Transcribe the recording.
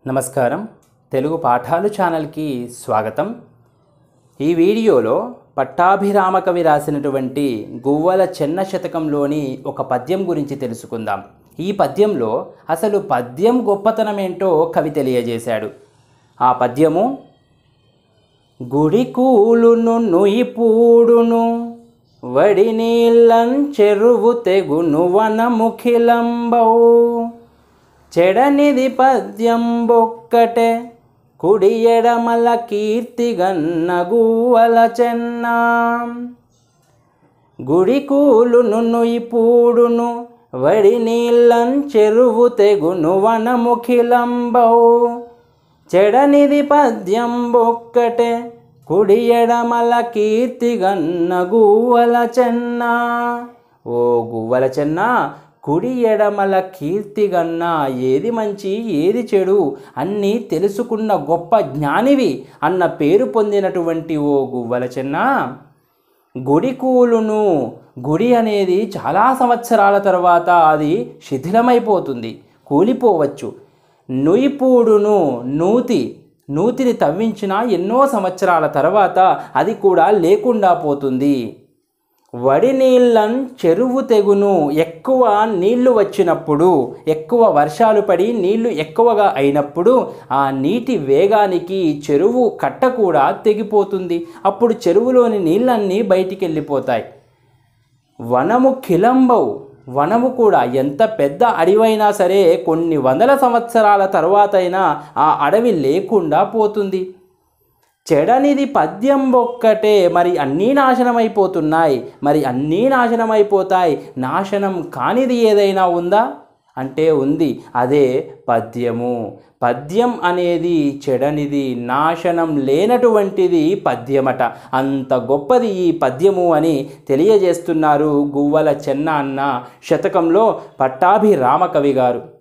నమస్కారం తెలుగు పాఠాలు ఛానల్కి స్వాగతం ఈ వీడియోలో పట్టాభిరామ కవి రాసినటువంటి గువ్వల చెన్న శతకంలోని ఒక పద్యం గురించి తెలుసుకుందాం ఈ పద్యంలో అసలు పద్యం గొప్పతనం ఏంటో కవి తెలియజేశాడు ఆ పద్యము గుడి కూలును నుయిపూడును వడి నీళ్ళం చెరువు తెగును వనముఖిలంబౌ చెడనిది పద్యం బొక్కటే కుడి ఎడమల కీర్తిగన్న గూవల చెన్న గుడి కూలును నుయిపూడును వడి నీళ్ళం చెరువు తెగును వనముఖిలంబౌ చెడనిది పద్యం బొక్కటే కుడి ఎడమల కీర్తిగన్న గువ్వల చెన్న ఓ గువ్వల చెన్న కుడి ఎడమల కీర్తిగన్న ఏది మంచి ఏది చెడు అన్నీ తెలుసుకున్న గొప్ప జ్ఞానివి అన్న పేరు పొందినటువంటి ఓ గువ్వల చెన్న గుడి కూలును గుడి అనేది చాలా సంవత్సరాల తర్వాత అది శిథిలమైపోతుంది కూలిపోవచ్చు నుయిపూడును నూతి నూతిని తవ్వించిన ఎన్నో సంవత్సరాల తర్వాత అది కూడా లేకుండా పోతుంది వడి నీళ్ళం చెరువు తెగును ఎక్కువ నీళ్లు వచ్చినప్పుడు ఎక్కువ వర్షాలు పడి నీళ్లు ఎక్కువగా అయినప్పుడు ఆ నీటి వేగానికి చెరువు కట్ట కూడా తెగిపోతుంది అప్పుడు చెరువులోని నీళ్ళన్నీ బయటికి వెళ్ళిపోతాయి వనము కిలంబవు వనము కూడా ఎంత పెద్ద అడవైనా సరే కొన్ని వందల సంవత్సరాల తర్వాతైనా ఆ అడవి లేకుండా పోతుంది చెడనిది పద్యం ఒక్కటే మరి అన్నీ నాశనమైపోతున్నాయి మరి అన్నీ నాశనమైపోతాయి నాశనం కానిది ఏదైనా ఉందా అంటే ఉంది అదే పద్యము పద్యం అనేది చెడనిది నాశనం లేనటువంటిది పద్యమట అంత గొప్పది ఈ పద్యము అని తెలియజేస్తున్నారు గువ్వల చెన్న అన్న శతకంలో పట్టాభిరామకవి గారు